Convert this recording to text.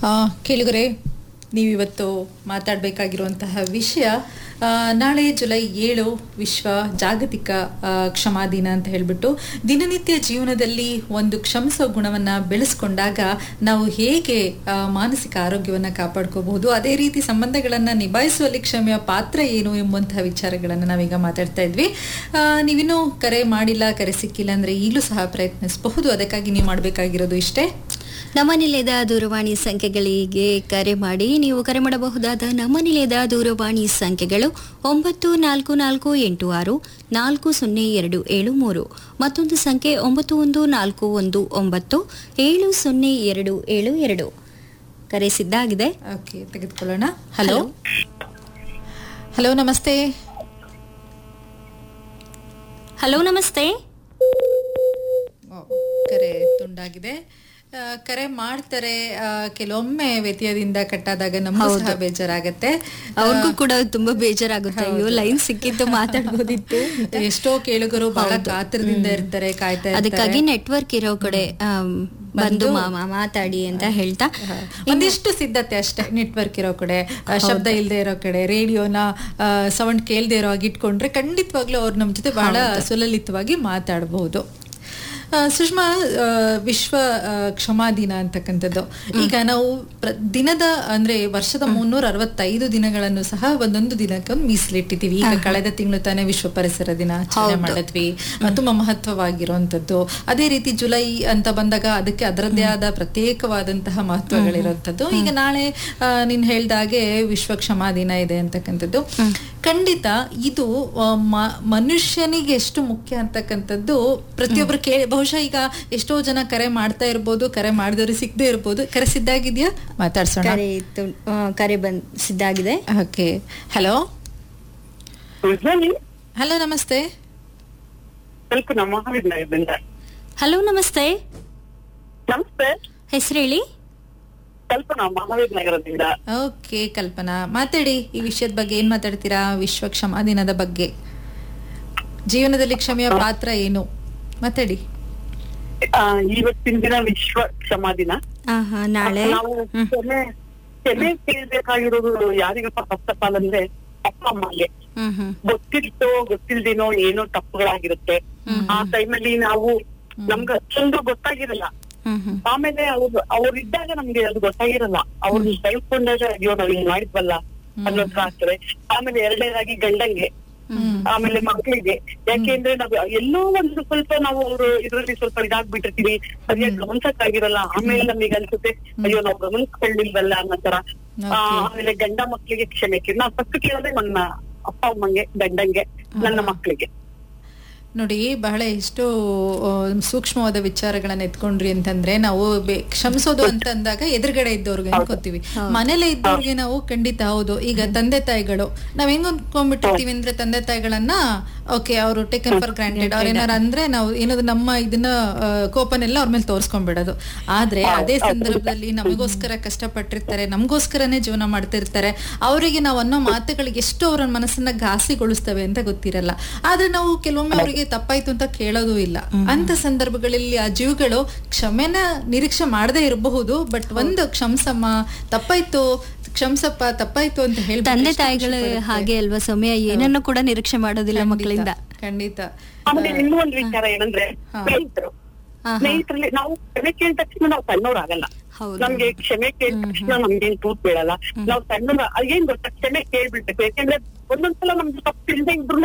ಆ, ಕೇಳುಗರೆ ನೀವಿವತ್ತು ಮಾತಾಡಬೇಕಾಗಿರುವಂತಹ ವಿಷಯ ಆ, ನಾಳೆ ಜುಲೈ ಏಳು ವಿಶ್ವ ಜಾಗತಿಕ ಆ, ಕ್ಷಮಾ ದಿನ ಅಂತ ಹೇಳ್ಬಿಟ್ಟು ದಿನನಿತ್ಯ ಜೀವನದಲ್ಲಿ ಒಂದು ಕ್ಷಮಿಸೋ ಗುಣವನ್ನ ಬೆಳೆಸ್ಕೊಂಡಾಗ ನಾವು ಹೇಗೆ ಆ, ಮಾನಸಿಕ ಆರೋಗ್ಯವನ್ನ ಕಾಪಾಡ್ಕೋಬಹುದು ಅದೇ ರೀತಿ ಸಂಬಂಧಗಳನ್ನ ನಿಭಾಯಿಸುವಲ್ಲಿ ಕ್ಷಮೆಯ ಪಾತ್ರ ಏನು ಎಂಬಂತಹ ವಿಚಾರಗಳನ್ನ ನಾವೀಗ ಮಾತಾಡ್ತಾ ಇದ್ವಿ ಆ, ನೀವಿನ್ನೂ ಕರೆ ಮಾಡಿಲ್ಲ ಕರೆ ಸಿಕ್ಕಿಲ್ಲ ಅಂದ್ರೆ ಈಗಲೂ ಸಹ ಪ್ರಯತ್ನಿಸಬಹುದು ಅದಕ್ಕಾಗಿ ನೀವು ಮಾಡಬೇಕಾಗಿರೋದು ಇಷ್ಟೇ ನಮ್ಮ ನಿಲಯದ ದೂರವಾಣಿ ಸಂಖ್ಯೆಗಳಿಗೆ ಕರೆ ಮಾಡಿ ನೀವು ಕರೆ ಮಾಡಬಹುದಾದ ನಮ್ಮ ನಿಲಯದ ದೂರವಾಣಿ ಸಂಖ್ಯೆಗಳು ಒಂಬತ್ತು ನಾಲ್ಕು ನಾಲ್ಕು ಎಂಟು ಆರು ನಾಲ್ಕು ಸೊನ್ನೆ ಎರಡು ಏಳು ಮೂರು ಮತ್ತೊಂದು ಸಂಖ್ಯೆ ಒಂಬತ್ತು ಒಂದು ನಾಲ್ಕು ಒಂದು ಒಂಬತ್ತು ಏಳು ಸೊನ್ನೆ ಎರಡು ಏಳು ಎರಡು ಕರೆ ಸಿದ್ಧಾಗಿದೆ ಓಕೆ ತೆಗೆದುಕೊಳ್ಳೋಣ ಹಲೋ ಹಲೋ ನಮಸ್ತೆ ಹಲೋ ನಮಸ್ತೆ ಓ, ಕರೆ ತುಂಡಾಗಿದೆ ಆ, ಕರೆ ಮಾಡ್ತಾರೆ ಆ, ಕೆಲವೊಮ್ಮೆ ವ್ಯತ್ಯಯದಿಂದ ಕಟ್ಟಾದಾಗ ನಮಗೂ ಸಹ ಬೇಜಾರಾಗತ್ತೆ ಅವ್ರಿಗೂ ಕೂಡ ತುಂಬಾ ಬೇಜಾರಾಗುತ್ತೆ ಅಯ್ಯೋ ಲೈನ್ ಸಿಕ್ಕಿದ್ದು ಮಾತಾಡ್ಬೋದಿತ್ತು ಎಷ್ಟೋ ಕೇಳುಗರು ಬಹಳ ಕಾತರದಿಂದ ಇರ್ತಾರೆ ಕಾಯ್ತಾ ಇರ್ತಾರೆ ಅದಕ್ಕಾಗಿ ನೆಟ್ವರ್ಕ್ ಇರೋ ಕಡೆ ಆಮ್, ಬಂದು ಮಾಮ ಮಾತಾಡಿ ಅಂತ ಹೇಳ್ತಾ ಒಂದಿಷ್ಟು ಸಿದ್ಧತೆ ಅಷ್ಟೇ ನೆಟ್ವರ್ಕ್ ಇರೋ ಕಡೆ ಆ, ಶಬ್ದ ಇಲ್ಲದೆ ಇರೋ ಕಡೆ ರೇಡಿಯೋನ ಸೌಂಡ್ ಕೇಳದೆ ಇರೋ ಹಾಗೆ ಇಟ್ಕೊಂಡ್ರೆ ಖಂಡಿತವಾಗ್ಲೂ ಅವ್ರು ನಮ್ಮ ಜೊತೆ ಬಹಳ ಸುಲಲಿತವಾಗಿ ಮಾತಾಡಬಹುದು ಆ, ಸುಷ್ಮಾ ಆ, ವಿಶ್ವ ಆ, ಕ್ಷಮಾ ದಿನ ಅಂತಕ್ಕಂಥದ್ದು ಈಗ ನಾವು ಪ್ರ- ದಿನದ ಅಂದ್ರೆ ವರ್ಷದ ಮುನ್ನೂರ ಅರವತ್ತೈದು ದಿನಗಳನ್ನು ಸಹ ಒಂದೊಂದು ದಿನಕ್ಕೆ ಒಂದು ಮೀಸಲಿಟ್ಟಿದ್ದೀವಿ ಈಗ ಕಳೆದ ತಿಂಗಳು ತಾನೇ ವಿಶ್ವ ಪರಿಸರ ದಿನ ಆಚರಣೆ ಮಾಡಿದ್ವಿ ಆ, ತುಂಬಾ ಮಹತ್ವವಾಗಿರುವಂತದ್ದು ಅದೇ ರೀತಿ ಜುಲೈ ಅಂತ ಬಂದಾಗ ಅದಕ್ಕೆ ಅದರದ್ದೇ ಆದ ಪ್ರತ್ಯೇಕವಾದಂತಹ ಮಹತ್ವಗಳಿರುವಂತದ್ದು ಈಗ ನಾಳೆ ಆ, ನೀನ್ ಹೇಳ್ದಾಗೆ ವಿಶ್ವ ಕ್ಷಮಾ ದಿನ ಇದೆ ಅಂತಕ್ಕಂಥದ್ದು ಖಂಡಿತ ಇದು ಆ, ಮ- ಮನುಷ್ಯನಿಗೆ ಎಷ್ಟು ಮುಖ್ಯ ಅಂತಕ್ಕಂಥದ್ದು ಪ್ರತಿಯೊಬ್ರು ಕೇಳಿ ಬಹುಶಃ ಈಗ ಎಷ್ಟೋ ಜನ ಕರೆ ಮಾಡ್ತಾ ಇರ್ಬೋದು ಕರೆ ಮಾಡಿದವರು ಸಿಗದೆ ಇರ್ಬೋದು ಕರೆ ಸಿದ್ಧಾಗಿದ್ಯಾ ಮಾತಾಡ್ಸೋಣ ಕರೆ ಇತ್ತು ಆ, ಕರೆ ಬಂದ್ ಸಿದ್ಧಾಗಿದೆ ಓಕೆ ಹಲೋ ಹೇಳಿ ಹಲೋ ನಮಸ್ತೆ ಸ್ವಲ್ಪ ನಮ್ಮ ಮಹಾವಿದ್ಯಾಲಯದಿಂದ ಹಲೋ ನಮಸ್ತೆ ನಮಸ್ತೆ ಹೆಸರು ಹೇಳಿ ಕಲ್ಪನಾ ಮಹಾವಿದ್ಯಾನಗರದಿಂದ ಓಕೆ ಕಲ್ಪನಾ ಮಾತಾಡಿ ಈ ವಿಷಯದ ಬಗ್ಗೆ ಏನ್ ಮಾತಾಡ್ತೀರಾ ವಿಶ್ವ ಕ್ಷಮಾ ದಿನದ ಬಗ್ಗೆ ಜೀವನದಲ್ಲಿ ಕ್ಷಮೆಯ ಪಾತ್ರ ಏನು ಮಾತಾಡಿ ಆ, ಇವತ್ತಿನ ದಿನ ವಿಶ್ವ ಕ್ಷಮಾ ದಿನ ಆಹಾ, ನಾಳೆ ನಾವು ಕ್ಷಮೆ ಕ್ಷಮೆ ಕೇಳ್ಬೇಕಾಗಿರೋದು ಯಾರಿಗಪ್ಪ ಫಸ್ಟ್ ಆಫ್ ಆಲ್ ಅಂದ್ರೆ ಅಪ್ಪ ಅಮ್ಮಗೆ ಹ್ಮ್ ಹ್ಮ್ ಗೊತ್ತಿರ್ತೋ ಗೊತ್ತಿಲ್ದೇನೋ ಏನೋ ತಪ್ಪುಗಳಾಗಿರುತ್ತೆ ಆ ಟೈಮಲ್ಲಿ ನಾವು ನಮ್ಗೆ ಅಷ್ಟೊಂದು ಗೊತ್ತಾಗಿರಲ್ಲ ಹ್ಮ್ ಹ್ಮ್ ಆಮೇಲೆ ಅವ್ರು ಅವ್ರು ಇದ್ದಾಗ ನಮ್ಗೆ ಅದು ಗೊತ್ತಾಗಿರಲ್ಲ ಅವ್ರು ಕಳ್ಕೊಂಡಾಗ ಅಯ್ಯೋ ನಾವ್ ಹಿಂಗ್ ಮಾಡಿದ್ವಲ್ಲ ಅನ್ನೋದ್ರ ಆಗ್ತದೆ ಆಮೇಲೆ ಎರಡನೇದಾಗಿ ಗಂಡಂಗೆ ಆಮೇಲೆ ಮಕ್ಕಳಿಗೆ ಯಾಕೆಂದ್ರೆ ನಾವು ಎಲ್ಲೋ ಒಂದು ಸ್ವಲ್ಪ ನಾವು ಅವರು ಇದ್ರಲ್ಲಿ ಸ್ವಲ್ಪ ಇದಾಗ್ಬಿಟ್ಟಿರ್ತೀವಿ ಸರಿಯಾಗಿ ಗಮನಿಸಕ್ಕಾಗಿರಲ್ಲ ಆಮೇಲೆ ನಮಗೆ ಅನ್ಸುತ್ತೆ ಅಯ್ಯೋ ನಾವು ಗಮನಿಸ್ಕೊಳ್ಳಿಲ್ವಲ್ಲ ಅನ್ನೋ ತರ ಆ, ಆಮೇಲೆ ಗಂಡ ಮಕ್ಕಳಿಗೆ ಕ್ಷಮೆ ಕೇಳಿ ನಾವ್ ಫಸ್ಟ್ ಕೇಳೋದೇ ನನ್ನ ಅಪ್ಪ ಅಮ್ಮಂಗೆ ಗಂಡಂಗೆ ನನ್ನ ಮಕ್ಕಳಿಗೆ ನೋಡಿ ಬಹಳ ಎಷ್ಟು ಆ, ಸೂಕ್ಷ್ಮವಾದ ವಿಚಾರಗಳನ್ನ ಎತ್ಕೊಂಡ್ರಿ ಅಂತಂದ್ರೆ ನಾವು ಬೆ- ಕ್ಷಮಿಸೋದು ಅಂತ ಅಂದಾಗ ಎದುರುಗಡೆ ಇದ್ದವ್ರಿಗೆ ಅನ್ಕೋತೀವಿ ಮನೇಲೆ ಇದ್ದವ್ರಿಗೆ ನಾವು ಖಂಡಿತ ಹೌದು ಈಗ ತಂದೆ ತಾಯಿಗಳು ನಾವ್ ಹೆಂಗ್ ಅನ್ಕೊಂಡ್ಬಿಟ್ಟಿರ್ತೀವಿ ಅಂದ್ರೆ ತಂದೆ ತಾಯಿಗಳನ್ನ ಓಕೆ ಅವರು ಟೇಕನ್ ಫಾರ್ ಗ್ರಾಂಟೆಡ್ ಅವ್ರ ಏನಾರ ಅಂದ್ರೆ ನಾವು ಏನದು ನಮ್ಮ ಇದನ್ನ ಆ, ಕೋಪನೆಲ್ಲ ಅವ್ರ ಮೇಲೆ ತೋರ್ಸ್ಕೊಂಡ್ಬಿಡೋದು ಆದ್ರೆ ಅದೇ ಸಂದರ್ಭದಲ್ಲಿ ನಮಗೋಸ್ಕರ ಕಷ್ಟಪಟ್ಟಿರ್ತಾರೆ ನಮಗೋಸ್ಕರನೇ ಜೀವನ ಮಾಡ್ತಿರ್ತಾರೆ ಅವರಿಗೆ ನಾವು ಅನ್ನೋ ಮಾತುಗಳಿಗೆ ಎಷ್ಟು ಅವರ ಮನಸ್ಸನ್ನ ಘಾಸಿಗೊಳಿಸ್ತವೆ ಅಂತ ಗೊತ್ತಿರಲ್ಲ ಆದ್ರೆ ನಾವು ಕೆಲವೊಮ್ಮೆ ಅವರಿಗೆ ತಪ್ಪಾಯ್ತು ಅಂತ ಕೇಳೋದು ಇಲ್ಲ ಅಂತ ಸಂದರ್ಭಗಳಲ್ಲಿ ಆ ಜೀವಗಳು ಕ್ಷಮೆನ ನಿರೀಕ್ಷೆ ಮಾಡದೇ ಇರಬಹುದು ಬಟ್ ಒಂದು ಕ್ಷಮ್ಸಮ್ಮ ತಪ್ಪಾಯ್ತು ಕ್ಷಮ್ಸಪ್ಪ ತಪ್ಪಾಯ್ತು ಅಂತ ಹೇಳಿ ತಂದೆ ತಾಯಿಗಳು ಹಾಗೆ ಅಲ್ವಾ ಸಮಯ ಏನನ್ನು ಕೂಡ ನಿರೀಕ್ಷೆ ಮಾಡೋದಿಲ್ಲ ಮಕ್ಕಳಿಂದ ಖಂಡಿತ ಆಮೇಲೆ ಇನ್ನೂ ಒಂದು ವಿಚಾರ ಏನಂದ್ರೆ ಸ್ನೇಹಿತರು ಸ್ನೇಹಿತರಲ್ಲಿ ನಾವು ಕ್ಷಮೆ ಕೇಳಿದ ತಕ್ಷಣ ನಾವು ಸಣ್ಣವ್ರಾಗಲ್ಲ ಹೌದು. ನಮ್ಗೆ ಕ್ಷಮೆ ಕೇಳಿದ ತಕ್ಷಣ ನಮ್ಗೇನ್ ತೂತ್ ಬೀಳಲ್ಲ ನಾವು ಸಣ್ಣ ಏನ್ ಗೊತ್ತಾ ಕ್ಷಮೆ ಕೇಳ್ಬಿಡ್ಬೇಕು ಯಾಕೆಂದ್ರೆ ಒಂದೊಂದ್ಸಲ ನಮ್ಗೆ ತಪ್ಪಿಲ್ದೆ ಇದ್ರು